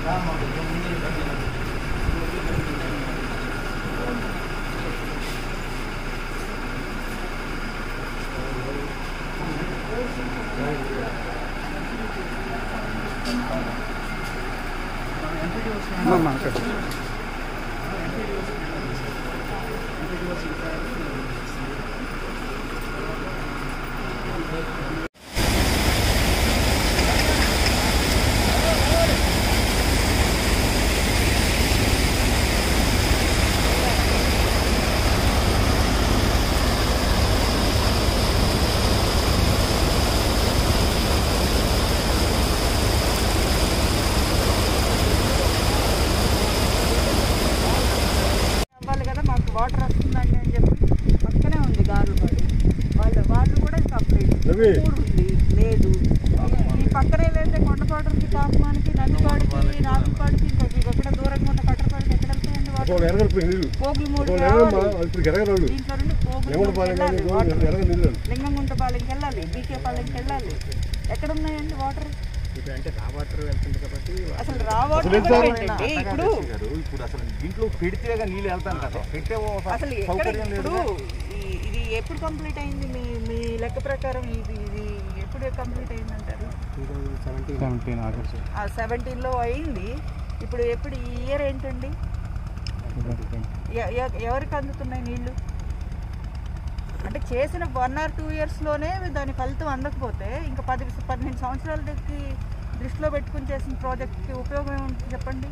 అమ్మా అక్కడ అవ్వాలి కదా మాకు వాటర్ వస్తుందండి అని చెప్పి పక్కనే ఉంది గారులపాడు వాళ్ళు వాళ్ళు కూడా కంప్లీట్ రవి. మూడు ఉంది లేదు ఈ పక్కనే లేదే కొండపాడుకి కాకుమానికి నందిపాడికి నాగుపాడికి ఇంకా ఇక్కడ దూరంగా ఉన్న కట్టపాడికి ఎక్కడ వెళ్తాయండి ఒక వాటర్ ఎరగలిపోయి నీళ్ళు పోగులు మూడు ఒక ఎరగమ్మా రావాలి. ఇప్పుడు ఎరగరాడు దీంట్లో నుండి పోగులు ఎవడు మూడుకి పాలెం వెళ్ళాలి కానీ వాటర్. ఎరగ నీళ్ళు లింగంగుంటపాలెంకి వెళ్ళాలి బీకే పాలెంకి వెళ్ళాలి ఎక్కడ ఉన్నాయండి వాటర్ ఇప్పుడు అంటే రా వాటర్ వెళ్తుంది కాబట్టి అసలు రా వాటర్ అసలు ఎంత? కూడా ఏంటండి ఇప్పుడు గారు ఇప్పుడు అసలు దీంట్లో పెడితేగా నీళ్ళు వెళ్తాను కదా పెట్టే ఓ అసలు ఎక్కడ సౌకర్యం లేదు ఇప్పుడు ఈ- ఇది ఎప్పుడు కంప్లీట్ అయింది మీ మీ లెక్క ప్రకారం ఇది ఇది ఎప్పుడు కంప్లీట్ అయింది అంటారు సెవెంటీన్ ఆగస్ట్ ఆ సెవెంటీన్లో అయింది ఇప్పుడు ఎప్పుడు ఈ ఇయర్ ఏంటండి ఎ- ఎ- ఎవరికి అందుతున్నాయి నీళ్లు అంటే చేసిన వన్ ఆర్ టూ ఇయర్స్లోనే దాని ఫలితం అందకపోతే ఇంకా పది పదిహేను సంవత్సరాలకి దృష్టిలో పెట్టుకుని చేసిన ప్రాజెక్ట్కి ఉపయోగం ఏముంటుంది చెప్పండి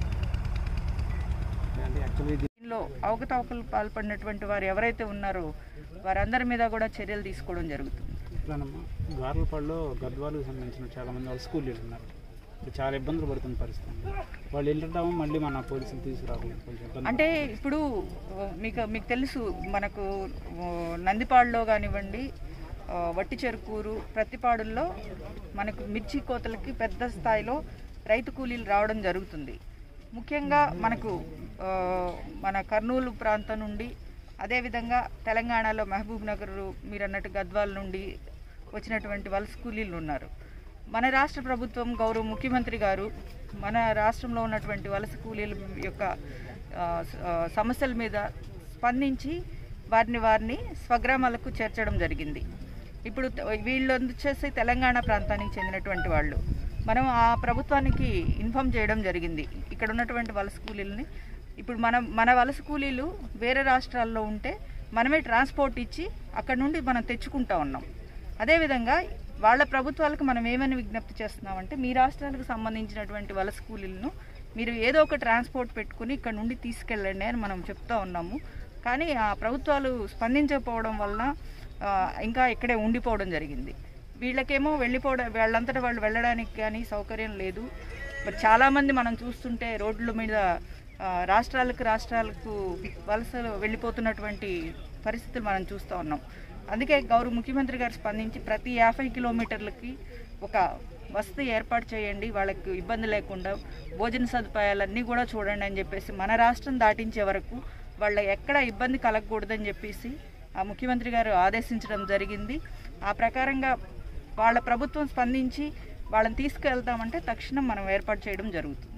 దీనిలో అవకతవకలు పాల్పడినటువంటి వారు ఎవరైతే ఉన్నారో వారందరి మీద కూడా చర్యలు తీసుకోవడం జరుగుతుంది ఇట్లానమ్మా గార్లపాడులో గద్వాలకు సంబంధించిన చాలా మంది వాళ్ళ స్కూల్ ఉన్నారు ఇప్పుడు చాలా ఇబ్బందులు పడుతున్న పరిస్థితి ఉంది. వాళ్ళు వెళ్ళటం మళ్ళీ మన పోలీసులు తీసుకురావడం కొంచెం ఇబ్బంది అంటే ఇప్పుడు ఆ, మీకు మీకు తెలుసు మనకు ఆ, నందిపాడులో కానివ్వండి ఆ, వట్టి చెరుకూరు ప్రతిపాడుల్లో మనకు మిర్చి కోతలకి పెద్ద స్థాయిలో రైతు కూలీలు రావడం జరుగుతుంది ముఖ్యంగా మనకు ఆ, మన కర్నూలు ప్రాంతం నుండి అదేవిధంగా తెలంగాణలో మహబూబ్ నగర్ మీరు అన్నట్టు గద్వాల నుండి వచ్చినటువంటి వలస కూలీలు ఉన్నారు మన రాష్ట్ర ప్రభుత్వం గౌరవ ముఖ్యమంత్రి గారు మన రాష్ట్రంలో ఉన్నటువంటి వలస కూలీల యొక్క ఆ, స- ఆ, సమస్యల మీద స్పందించి వారిని వారిని స్వగ్రామాలకు చేర్చడం జరిగింది ఇప్పుడు త- వీళ్ళు వచ్చేసి తెలంగాణ ప్రాంతానికి చెందినటువంటి వాళ్ళు మనం ఆ ప్రభుత్వానికి ఇన్ఫామ్ చేయడం జరిగింది ఇక్కడ ఉన్నటువంటి వలస కూలీలని ఇప్పుడు మనం మన వలస కూలీలు వేరే రాష్ట్రాల్లో ఉంటే మనమే ట్రాన్స్పోర్ట్ ఇచ్చి అక్కడ నుండి మనం తెచ్చుకుంటా ఉన్నాం అదేవిధంగా వాళ్ళ ప్రభుత్వాలకు మనం ఏమని విజ్ఞప్తి చేస్తున్నామంటే మీ రాష్ట్రాలకు సంబంధించినటువంటి వలస కూలీలను మీరు ఏదో ఒక ట్రాన్స్పోర్ట్ పెట్టుకుని ఇక్కడ నుండి తీసుకెళ్ళండి అని మనం చెప్తా ఉన్నాము కానీ ఆ ప్రభుత్వాలు స్పందించకపోవడం వలన ఆ, ఇంకా ఇక్కడే ఉండిపోవడం జరిగింది వీళ్ళకేమో వెళ్ళిపోవడం వాళ్ళంతటా వాళ్ళు వెళ్ళడానికి కానీ సౌకర్యం లేదు మరి చాలామంది మనం చూస్తుంటే రోడ్ల మీద ఆ, రాష్ట్రాలకు రాష్ట్రాలకు వలసలు వెళ్ళిపోతున్నటువంటి పరిస్థితులు మనం చూస్తూ ఉన్నాం అందుకే గౌరవ ముఖ్యమంత్రి గారు స్పందించి ప్రతి యాభై కిలోమీటర్లకి ఒక వసతి ఏర్పాటు చేయండి వాళ్ళకి ఇబ్బంది లేకుండా భోజన సదుపాయాలన్నీ కూడా చూడండి అని చెప్పేసి మన రాష్ట్రం దాటించే వరకు వాళ్ళ ఎక్కడ ఇబ్బంది కలగకూడదని చెప్పేసి ఆ ముఖ్యమంత్రి గారు ఆదేశించడం జరిగింది ఆ ప్రకారంగా వాళ్ళ ప్రభుత్వం స్పందించి వాళ్ళని తీసుకెళ్తామంటే తక్షణం మనం ఏర్పాటు చేయడం జరుగుతుంది